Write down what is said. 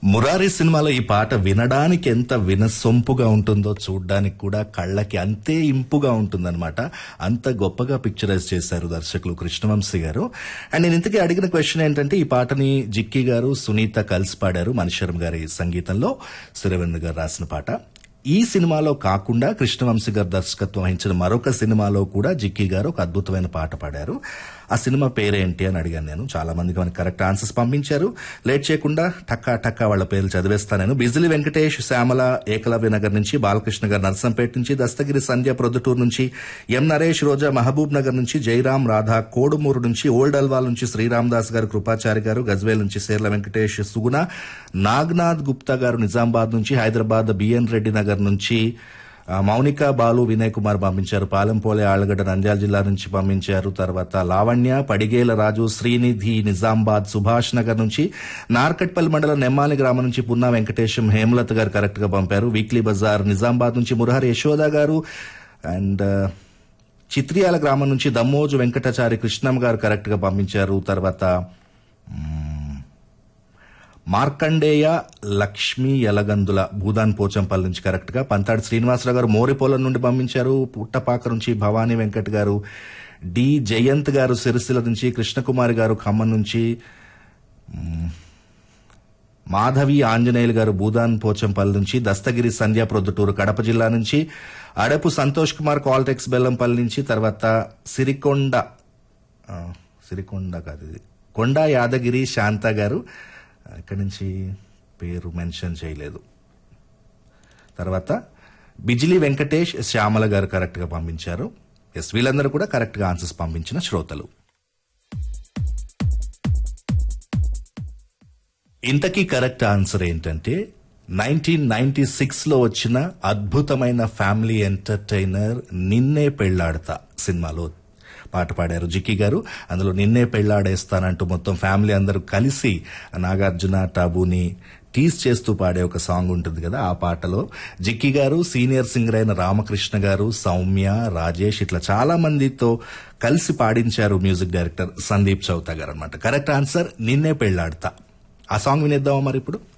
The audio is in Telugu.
మురారి సినిమాలో ఈ పాట వినడానికి ఎంత వినసొంపుగా ఉంటుందో చూడడానికి కూడా కళ్ళకి అంతే ఇంపుగా ఉంటుందన్నమాట అంత గొప్పగా పిక్చరైజ్ చేశారు దర్శకులు కృష్ణవంశీ గారు అండ్ నేను ఇంతకీ అడిగిన క్వశ్చన్ ఏంటంటే ఈ పాటని జిక్కి గారు సునీత కలిసి పాడారు మణిశరం గారి సంగీతంలో సురవేంద్ర గారు రాసిన పాట ఈ సినిమాలో కాకుండా కృష్ణవంశీ గారు దర్శకత్వం వహించిన మరొక సినిమాలో కూడా జిక్కి గారు ఒక అద్భుతమైన పాట పాడారు ఆ సినిమా పేరేంటి అని అడిగాను నేను చాలా మందికి మనకి కరెక్ట్ ఆన్సర్స్ పంపించారు లేట్ చేయకుండా టక్కా టక్కా వాళ్ళ పేర్లు చదివేస్తాను నేను బిజిలి వెంకటేష్ శ్యామల ఏకలవ్య నగర్ నుంచి బాలకృష్ణ గారు నర్సంపేట నుంచి దస్తగిరి సంధ్య ప్రొద్దుటూరు నుంచి ఎం నరేష్ రోజా మహబూబ్ నగర్ నుంచి జైరాం రాధా కోడుమూరు నుంచి ఓల్డ్ అల్వాల్ నుంచి శ్రీరామ్ దాస్ గారు కృపాచారి గారు గజ్వేల్ నుంచి సేర్ల వెంకటేష్ సుగుణ నాగ్నాథ్ గుప్తా గారు నిజామాబాద్ నుంచి హైదరాబాద్ బిఎన్ రెడ్డి నగర్ నుంచి ఆ, మౌనిక బాలు వినయ్ కుమార్ పంపించారు పాలెంపోలే ఆళ్లగడ్డ నంద్యాల జిల్లా నుంచి పంపించారు తర్వాత లావణ్య పడిగేల రాజు శ్రీనిధి నిజామాబాద్ సుభాష్ నగర్ నుంచి నార్కట్పల్లి మండలం నెమ్మాలి గ్రామం నుంచి పున్నా వెంకటేశం హేమలత గారు కరెక్ట్ గా పంపారు వీక్లీ బజార్ నిజామాబాద్ నుంచి మురహరి యశోద గారు అండ్ చిత్రియాల గ్రామం నుంచి దమ్మోజు వెంకటాచారి కృష్ణం గారు కరెక్ట్ గా పంపించారు తర్వాత మార్కండేయ లక్ష్మీ యలగందుల భూదాన్ పోచంపల్లి నుంచి కరెక్ట్ గా పంతాడి శ్రీనివాసరావు గారు మోరిపోలం నుండి పంపించారు పుట్టపాక నుంచి భవానీ వెంకట్ గారు డి జయంత్ గారు సిరిసిల్ల నుంచి కృష్ణకుమారి గారు ఖమ్మం నుంచి మ్, మాధవి ఆంజనేయులు గారు భూదాన్ పోచంపల్లి నుంచి దస్తగిరి సంధ్య ప్రొద్దుటూరు కడప జిల్లా నుంచి అడపు సంతోష్ కుమార్ కాల్టెక్స్ బెల్లంపల్లి నుంచి తర్వాత సిరికొండ ఆ, సిరికొండ కాదు ఇది కొండ యాదగిరి శాంత గారు ఆ, ఇక్కడి నుంచి పేరు మెన్షన్ చేయలేదు తర్వాత బిజిలీ వెంకటేష్ శ్యామల గారు కరెక్ట్ గా పంపించారు ఎస్ వీళ్ళందరూ కూడా కరెక్ట్ గా ఆన్సర్స్ పంపించిన శ్రోతలు ఇంతకీ కరెక్ట్ ఆన్సర్ ఏంటంటే నైన్టీన్ నైన్టీ సిక్స్ లో వచ్చిన అద్భుతమైన ఫ్యామిలీ ఎంటర్టైనర్ నిన్నే పెళ్లాడతా సినిమాలో పాట పాడారు జిక్కి గారు అందులో నిన్నే పెళ్లాడేస్తానంటూ మొత్తం ఫ్యామిలీ అందరూ కలిసి నాగార్జున టాబుని టీస్ చేస్తూ పాడే ఒక సాంగ్ ఉంటుంది కదా ఆ పాటలో జిక్కి గారు సీనియర్ సింగర్ అయిన రామకృష్ణ గారు సౌమ్య రాజేష్ ఇట్లా చాలా మందితో కలిసి పాడించారు మ్యూజిక్ డైరెక్టర్ సందీప్ చౌతా గారు అనమాట కరెక్ట్ ఆన్సర్ నిన్నే పెళ్లాడతా ఆ సాంగ్ వినేద్దామా మరి ఇప్పుడు